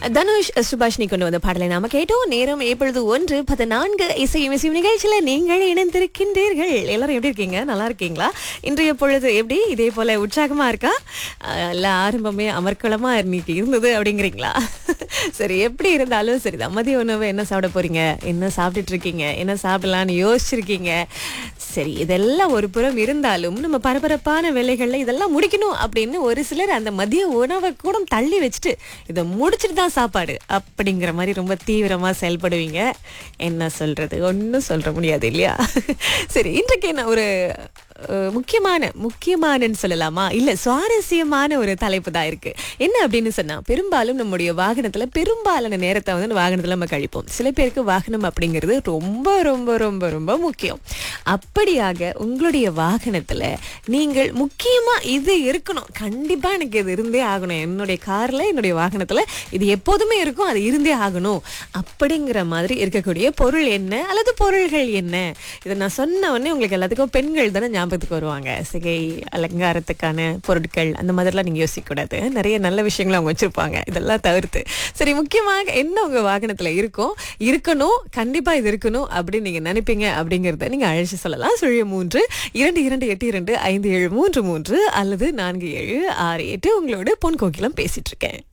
தனுஷ் சுபாஷினி கொண்டு வந்த பாடலை நாம கேட்டோம் நேரம் எப்பொழுது ஒன்று பதினான்கு இசையும் இசையும் நிகழ்ச்சியில நீங்கள் இணைந்திருக்கின்றீர்கள் எல்லாரும் எப்படி இருக்கீங்க நல்லா இருக்கீங்களா இன்றைய பொழுது எப்படி இதே போல உற்சாகமா இருக்கா அஹ், இல்ல ஆரம்பமே அமர்க்களமா இன்னைக்கு இருந்தது அப்படிங்கிறீங்களா சரி எப்படி இருந்தாலும் சரி மதிய உணவு என்ன சாப்பிட போறீங்க என்ன சாப்பிட்டுட்டு இருக்கீங்க என்ன சாப்பிடலாம்னு யோசிச்சிருக்கீங்க சரி இதெல்லாம் ஒரு புறம் இருந்தாலும் நம்ம பரபரப்பான வேலைகள்ல இதெல்லாம் முடிக்கணும் அப்படின்னு ஒரு சிலர் அந்த மதிய உணவை கூட தள்ளி வச்சுட்டு இதை முடிச்சிட்டு தான் சாப்பாடு அப்படிங்கிற மாதிரி ரொம்ப தீவிரமா செயல்படுவீங்க என்ன சொல்றது ஒன்றும் சொல்ற முடியாது இல்லையா சரி இன்றைக்கு நான் ஒரு அஹ், முக்கியமான முக்கியமானன்னு சொல்லலாமா இல்ல சுவாரஸ்யமான ஒரு தலைப்பு தான் இருக்கு என்ன அப்படின்னு சொன்னா பெரும்பாலும் நம்முடைய வாகனத்துல பெரும்பாலான நேரத்தை வந்து வாகனத்துல நம்ம கழிப்போம் சில பேருக்கு வாகனம் அப்படிங்கிறது ரொம்ப ரொம்ப ரொம்ப ரொம்ப முக்கியம் அப்படியாக உங்களுடைய வாகனத்துல நீங்கள் முக்கியமா இது இருக்கணும் கண்டிப்பா எனக்கு இது இருந்தே ஆகணும் என்னுடைய கார்ல என்னுடைய வாகனத்துல இது எப்போதுமே இருக்கும் அது இருந்தே ஆகணும் அப்படிங்கிற மாதிரி இருக்கக்கூடிய பொருள் என்ன அல்லது பொருள்கள் என்ன இதை நான் சொன்ன உடனே உங்களுக்கு எல்லாத்துக்கும் பெண்கள் தானே ஞாபகத்துக்கு வருவாங்க சிகை அலங்காரத்துக்கான பொருட்கள் அந்த மாதிரிலாம் நீங்க யோசிக்க கூடாது நிறைய நல்ல விஷயங்களை அவங்க வச்சிருப்பாங்க இதெல்லாம் தவிர்த்து சரி முக்கியமாக என்ன உங்க வாகனத்துல இருக்கும் இருக்கணும் கண்டிப்பா இது இருக்கணும் அப்படின்னு நீங்க நினைப்பீங்க அப்படிங்கறத நீங்க அழைச்சு சொல்லலாம் சுழிய மூன்று இரண்டு இரண்டு எட்டு இரண்டு ஐந்து ஏழு மூன்று மூன்று அல்லது நான்கு ஏழு ஆறு எட்டு உங்களோட பொன் கோகிலம் பேசிட்டு இருக்கேன்